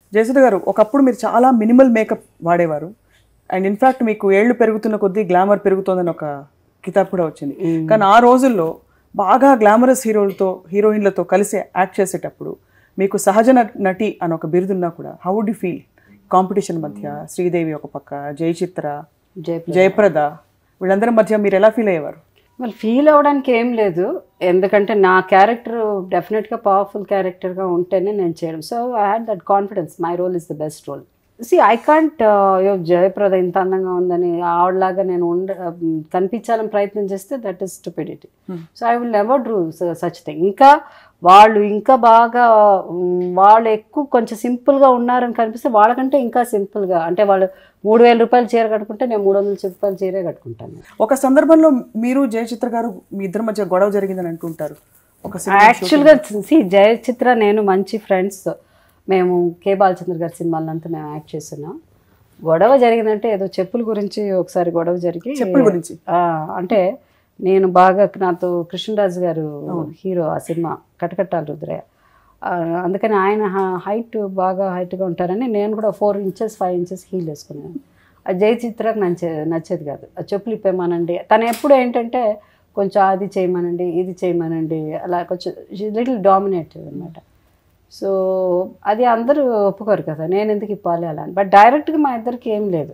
జయసుధ గారు ఒకప్పుడు మీరు చాలా మినిమల్ మేకప్ వాడేవారు అండ్ ఇన్ఫాక్ట్ మీకు ఏళ్ళు పెరుగుతున్న కొద్దీ గ్లామర్ పెరుగుతోందని ఒక కితాబ్ కూడా వచ్చింది కానీ ఆ రోజుల్లో బాగా గ్లామరస్ హీరోలతో హీరోయిన్లతో కలిసి యాక్ట్ చేసేటప్పుడు మీకు సహజ న- నటి అని ఒక బిరుదున్నా కూడా how would you feel competition మధ్య శ్రీదేవి ఒక పక్క జయచిత్ర జయప్రద జయప్రద వీళ్ళందరి మధ్య మీరు ఎలా ఫీల్ అయ్యేవారు వాళ్ళు ఫీల్ అవ్వడానికి ఏం లేదు ఎందుకంటే నా క్యారెక్టర్ డెఫినెట్గా పవర్ఫుల్ క్యారెక్టర్గా ఉంటేనే నేను చేయడం so I had that confidence my role is the best role see I can't Jayaprada ఇంత అందంగా ఉందని ఆవిడలాగా నేను ఉండ కనిపించాలని ప్రయత్నం చేస్తే that is stupidity so I will never do such thing ఇంకా వాళ్ళు ఇంకా బాగా ఉమ్, వాళ్ళు ఎక్కువ కొంచెం సింపుల్గా ఉన్నారని కనిపిస్తే వాళ్ళకంటే ఇంకా సింపుల్గా అంటే వాళ్ళు మూడు వేల రూపాయలు చీర కట్టుకుంటే నేను మూడు వందల రూపాయలు చీరే కట్టుకుంటాను ఒక సందర్భంలో మీరు జయచిత్ర గారు మీ ఇద్దరి మధ్య గొడవ జరిగిందని అంటుంటారు ఒక సినిమా యాక్చువల్గా సి జయచిత్ర నేను మంచి ఫ్రెండ్స్ మేము కే బాలచంద్ర గారి సినిమాలంతా మేము యాక్ట్ చేస్తున్నాం గొడవ జరిగిందంటే ఏదో చెప్పుల గురించి ఒకసారి గొడవ జరిగి చెప్పుల గురించి ఆ, అంటే నేను బాగా నాతో కృష్ణరాజు గారు హీరో ఆ సినిమా కటకట్టాలు రుద్రయ్య ఆ, అందుకని ఆయన హైట్ బాగా హైట్గా ఉంటారని నేను కూడా four inches five inches heel వేసుకున్నాను ఆ జయచిత్రకు నచ్చే నచ్చేది కాదు ఆ చెప్పులు ఇప్పేమనండి తను ఎప్పుడు ఏంటంటే కొంచెం అది చేయమనండి ఇది చేయమనండి అలా కొంచెం లిటిల్ డామినేట్ అనమాట సో అది అందరూ ఒప్పుకోరు కదా నేను ఎందుకు ఇప్పాలి అలా అని బట్ డైరెక్ట్గా మా ఇద్దరికి ఏం లేదు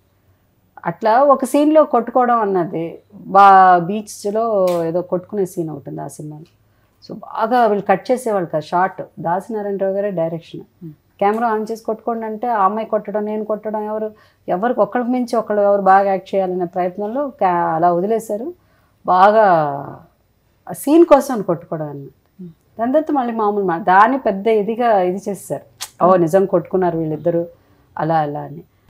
అట్లా ఒక సీన్లో కొట్టుకోవడం అన్నది బా బీచ్లో ఏదో కొట్టుకునే సీన్ ఉంటుంది ఆ సినిమాలో సో బాగా వీళ్ళు కట్ చేసేవాళ్ళు కదా షార్ట్ దాసినారాయణరావు గారే డైరెక్షన్ కెమెరా ఆన్ చేసి కొట్టుకోండి అంటే ఆ అమ్మాయి కొట్టడం నేను కొట్టడం ఎవరు ఎవరికి ఒక్కరికి మించి ఒకళ్ళు ఎవరు బాగా యాక్ట్ చేయాలనే ప్రయత్నంలో క్యా- అలా వదిలేశారు బాగా ఆ సీన్ కోసం అని కొట్టుకోవడం అన్నమాట దాని తర్వాత మళ్ళీ మామూలు మా దాన్ని పెద్ద ఇదిగా ఇది చేస్తారు ఓ నిజం కొట్టుకున్నారు వీళ్ళిద్దరు అలా అలా అని